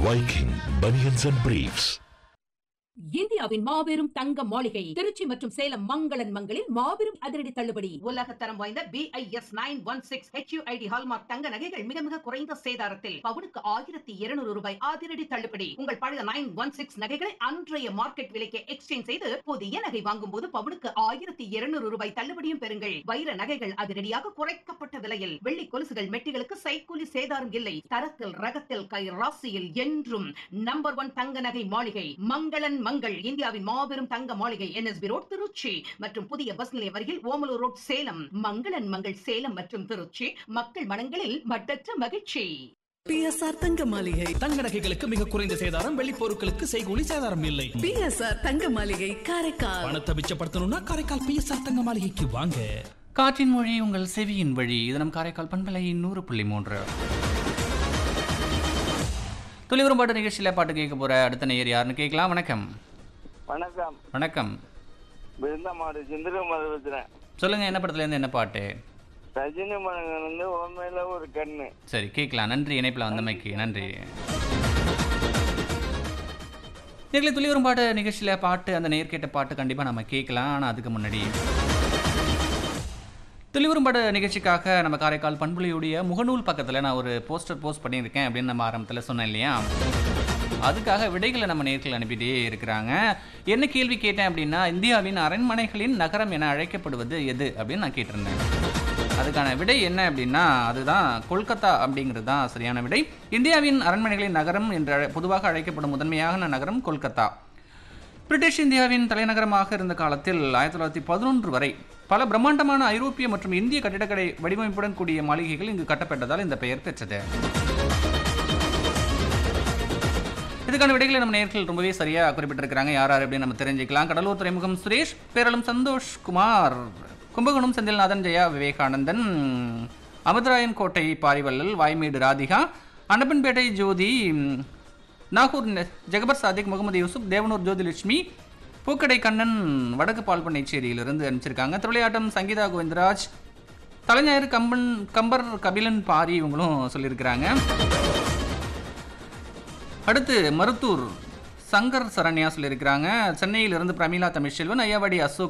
Viking Bunions and Briefs. இந்தியாவின் மாபெரும் தங்க மாளிகை திருச்சி மற்றும் சேலம் மங்களன் மங்களில் மாபெரும் அதிரடி தள்ளுபடி உலக தரம் வாய்ந்த BIS nine one six HUID hallmark தங்க நகைகள் மிக மிக குறைந்த சேதாரத்தில் பவுனுக்கு ஆயிரத்தி இருநூறு ரூபாய் அதிரடி தள்ளுபடி உங்கள் பழைய நைன் ஒன் சிக்ஸ் நகைகளை அன்றைய மார்க்கெட் விலைக்கு எக்ஸ்சேஞ்ச் செய்து புதிய நகை வாங்கும் போது பவுனுக்கு ஆயிரத்தி இருநூறு ரூபாய் தள்ளுபடியும் பெறுங்கள் வைர நகைகள் அதிரடியாக குறைக்கப்பட்ட விலையில் வெள்ளி கொலுசுகள் மெட்டிகளுக்கு சைக்கூலி சேதாரம் இல்லை தரத்தில் ரகத்தில் கை ராசியில் என்றும் நம்பர் ஒன் தங்க நகை மாளிகை மங்களன் மங்கள் இந்தியாவின் மாபெரும் தங்க மாளிகை என்எஸ்பி ரோட் திருச்சி மற்றும் புதிய பஸ் நிலையம் அருகில் ஓமலூர் ரோட் சேலம் மங்களன் மங்கள் சேலம் மற்றும் திருச்சி மக்கள் மனங்களில் மட்டற்ற மகிழ்ச்சி பிஎஸ்ஆர் தங்க மாளிகை தங்க நகைகளுக்கு மிக குறைந்த சேதாரம் வெள்ளி பொருட்களுக்கு செய்கூலி சேதாரம் இல்லை பிஎஸ்ஆர் தங்க மாளிகை காரைக்கால் பணத்தை மிச்சப்படுத்தணும்னா காரைக்கால் பிஎஸ்ஆர் தங்க மாளிகைக்கு வாங்க காற்றின் மொழி உங்கள் செவியின் வழி இது நம் காரைக்கால் பண்பலை நூறு புள்ளி மூன்று துளிவரும் பாட்டு நிகழ்ச்சியில் பாட்டு கேட்க போற அடுத்த நேயர் யாருன்னு கேட்கலாம் வணக்கம் வணக்கம் வணக்கம் விருந்தமாடு சிந்திரமாடு பேசுறேன் சொல்லுங்க என்ன படத்துல இருந்து என்ன பாட்டு ரஜினி மகன் வந்து உண்மையில ஒரு கண்ணு சரி கேட்கலாம் நன்றி இணைப்பில் வந்தமைக்கு நன்றி நேரில் துளிவரும் பாட்டு நிகழ்ச்சியில் பாட்டு அந்த நேர் கேட்ட பாட்டு கண்டிப்பாக நம்ம கேட்கலாம் ஆனால் அதுக்கு முன்னாடி துளிவரும் பாட்டு நிகழ்ச்சிக்காக நம்ம காரைக்கால் பண்புலியுடைய முகநூல் பக்கத்தில் நான் ஒரு போஸ்டர் போஸ்ட் பண்ணியிருக்கேன் அப்படின்னு நம்ம ஆரம்பத்தில் சொன்னேன் இல்லையா அதுக்காக விடைகளை நம்ம நேர்கள் அனுப்பிட்டே இருக்கிறாங்க என்ன கேள்வி கேட்டேன் அப்படின்னா இந்தியாவின் அரண்மனைகளின் நகரம் என அழைக்கப்படுவது எது அப்படின்னு நான் கேட்டிருந்தேன் அதுக்கான விடை என்ன அப்படின்னா அதுதான் கொல்கத்தா அப்படிங்கிறது தான் சரியான விடை இந்தியாவின் அரண்மனைகளின் நகரம் என்று அழை- பொதுவாக அழைக்கப்படும் முதன்மையான நகரம் கொல்கத்தா பிரிட்டிஷ் இந்தியாவின் தலைநகரமாக இருந்த காலத்தில் ஆயிரத்தி தொள்ளாயிரத்தி பதினொன்று வரை பல பிரம்மாண்டமான ஐரோப்பிய மற்றும் இந்திய கட்டிடக்கலை வடிவமைப்புடன் கூடிய மாளிகைகள் இங்கு கட்டப்பட்டதால் இந்த பெயர் பெற்றது இதுக்கான விடைகளை நம்ம நேர்கள் ரொம்பவே சரியா குறிப்பிட்டிருக்கிறாங்க யார் யார் அப்படின்னு நம்ம தெரிஞ்சுக்கலாம் கடலூர் துறைமுகம் சுரேஷ் பேரளம் சந்தோஷ் குமார் கும்பகோணம் செந்தில்நாதன் ஜெயா விவேகானந்தன் அமிர்தராயன் கோட்டை பாரிவள்ளல் வாய்மேடு ராதிகா அன்னப்பன்பேட்டை ஜோதி ம், நாகூர் நெ- ஜெகபர் சாதிக் முகமது யூசுப் தேவனூர் ஜோதிலட்சுமி பூக்கடை கண்ணன் வடக்கு பால்பண்ணைச்சேரியிலிருந்து அனுப்பிச்சிருக்காங்க திருவிளையாட்டம் சங்கீதா கோவிந்தராஜ் தலைஞாயிறு கம்பன் கம்பர் கபிலன் பாரி இவங்களும் சொல்லியிருக்கிறாங்க அடுத்து மருத்தூர் சங்கர் சரண்யா சொல்லியிருக்கிறாங்க சென்னையிலிருந்து பிரமிளா தமிழ்ச்செல்வன் ஐயாவாடி அசோக்